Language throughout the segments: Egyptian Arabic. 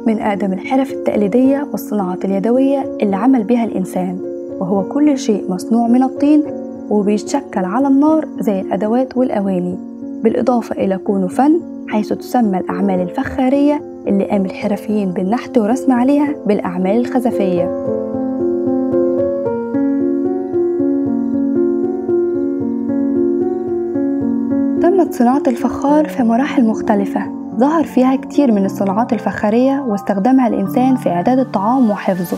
من أقدم الحرف التقليدية والصناعات اليدوية اللي عمل بها الإنسان وهو كل شيء مصنوع من الطين وبيتشكل على النار زي الأدوات والأواني بالإضافة إلى كونه فن حيث تسمى الأعمال الفخارية اللي قام الحرفيين بالنحت ورسم عليها بالأعمال الخزفية تمت صناعة الفخار في مراحل مختلفة ظهر فيها كتير من الصناعات الفخارية واستخدمها الإنسان في إعداد الطعام وحفظه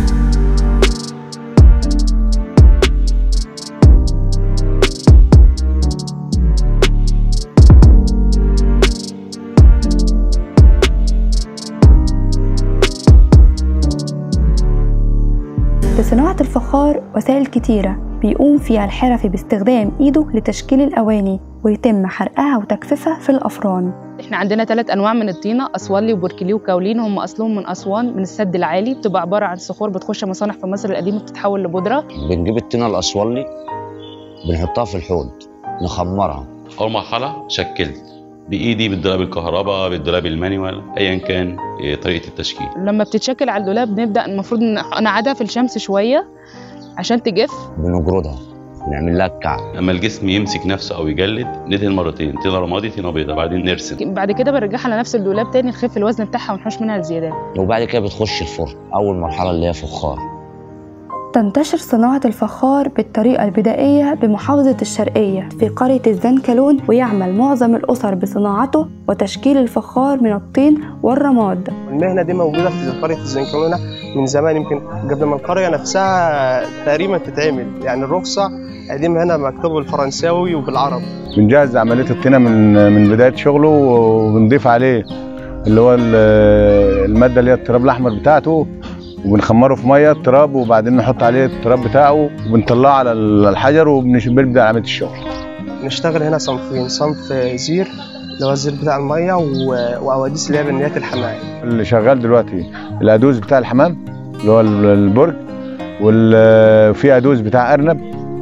لصناعة الفخار وسائل كتيرة بيقوم فيها الحرفي باستخدام إيده لتشكيل الأواني ويتم حرقها وتجفيفها في الأفران احنا عندنا ثلاث انواع من الطينه اسوانلي وبركلي وكاولين هم اصلهم من اسوان من السد العالي بتبقى عباره عن صخور بتخش مصانع في مصر القديمه بتتحول لبودره بنجيب الطينه الاسوانلي بنحطها في الحوض نخمرها اول مرحله شكلت بايدي بالدولاب الكهرباء بالدولاب المانيوال ايا كان إيه، طريقه التشكيل لما بتتشكل على الدولاب بنبدا المفروض نقعدها في الشمس شويه عشان تجف بنجردها نعمل لها الكعب اما الجسم يمسك نفسه او يجلد ندهن مرتين طينه رمادي طينه بيضاء بعدين نرسم بعد كده بنرجعها لنفس الدولاب تاني نخف الوزن بتاعها ونحوش منها الزيادات وبعد كده بتخش الفرن اول مرحله اللي هي فخار تنتشر صناعة الفخار بالطريقة البدائية بمحافظة الشرقية في قرية الزنكلون ويعمل معظم الأسر بصناعته وتشكيل الفخار من الطين والرماد المهنه دي موجوده في قريه الزنكلونه من زمان يمكن قبل ما القريه نفسها تقريبا تتعمل يعني الرخصه قديم هنا مكتوب بالفرنساوي وبالعربي بنجهز عمليه الطينه من من بدايه شغله وبنضيف عليه اللي هو ال- الماده اللي هي التراب الاحمر بتاعته وبنخمره في ميه التراب وبعدين نحط عليه التراب بتاعه وبنطلعه على الحجر وبنبدا عمليه الشغل نشتغل هنا صنفين صنف زير اللي هو الزير بتاع الميه و- وقواديس اللي هي بنيات الحمايه اللي شغال دلوقتي الادوز بتاع الحمام اللي هو ال- البرج وفي ادوز بتاع ارنب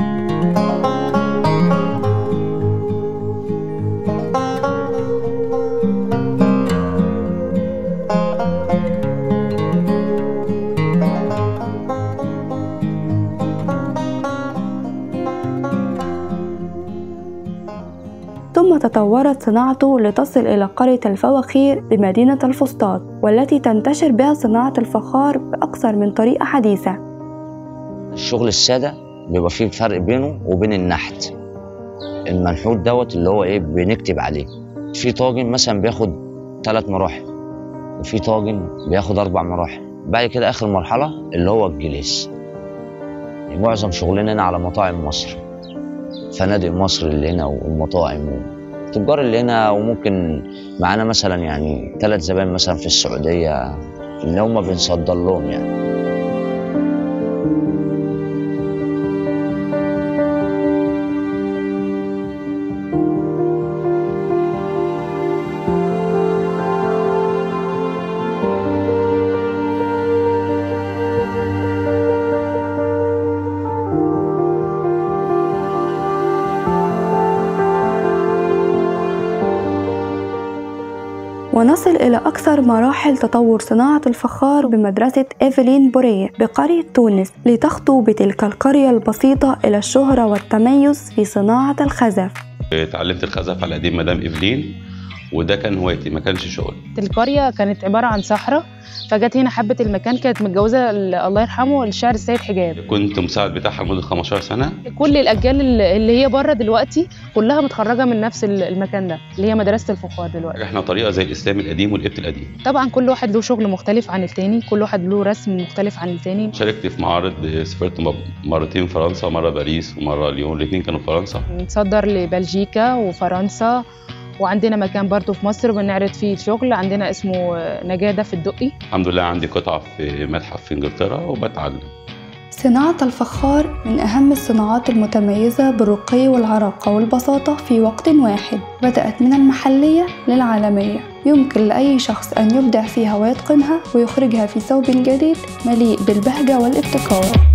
ثم تطورت صناعته لتصل إلى قرية الفواخير بمدينة الفسطاط والتي تنتشر بها صناعة الفخار بأكثر من طريقة حديثة الشغل الساده بيبقى فيه فرق بينه وبين النحت المنحوت دوت اللي هو ايه بنكتب عليه في طاجن مثلا بياخد ثلاث مراحل وفي طاجن بياخد اربع مراحل بعد كده اخر مرحله اللي هو الجليس يعني معظم شغلنا هنا على مطاعم مصر فنادق مصر اللي هنا والمطاعم والتجار اللي هنا وممكن معانا مثلا يعني ثلاث زبائن مثلا في السعوديه اللي هم بنصدر لهم يعني ونصل إلى أكثر مراحل تطور صناعة الفخار بمدرسة إيفلين بوريه بقرية تونس لتخطو بتلك القرية البسيطة إلى الشهرة والتميز في صناعة الخزف اتعلمت الخزف على قديم مدام ايفلين وده كان هوايتي ما كانش شغل القريه كانت عباره عن صحراء فجت هنا حبت المكان كانت متجوزه ال- الله يرحمه الشاعر السيد حجاب كنت مساعد بتاعها لمده 15 سنه كل الاجيال اللي اللي هي بره دلوقتي كلها متخرجه من نفس ال- المكان ده اللي هي مدرسه الفخار دلوقتي احنا طريقه زي الاسلام القديم والقبط القديم طبعا كل واحد له شغل مختلف عن التاني كل واحد له رسم مختلف عن التاني شاركت في معارض سافرت م- مرتين فرنسا مره باريس ومره ليون الاثنين كانوا في فرنسا نتصدر لبلجيكا وفرنسا وعندنا مكان برضه في مصر بنعرض فيه الشغل عندنا اسمه نجادة في الدقي الحمد لله عندي قطعه في متحف في انجلترا وبتعلم صناعة الفخار من أهم الصناعات المتميزة بالرقي والعراقة والبساطة في وقت واحد بدأت من المحلية للعالمية يمكن لأي شخص أن يبدع فيها ويتقنها ويخرجها في ثوب جديد مليء بالبهجة والابتكار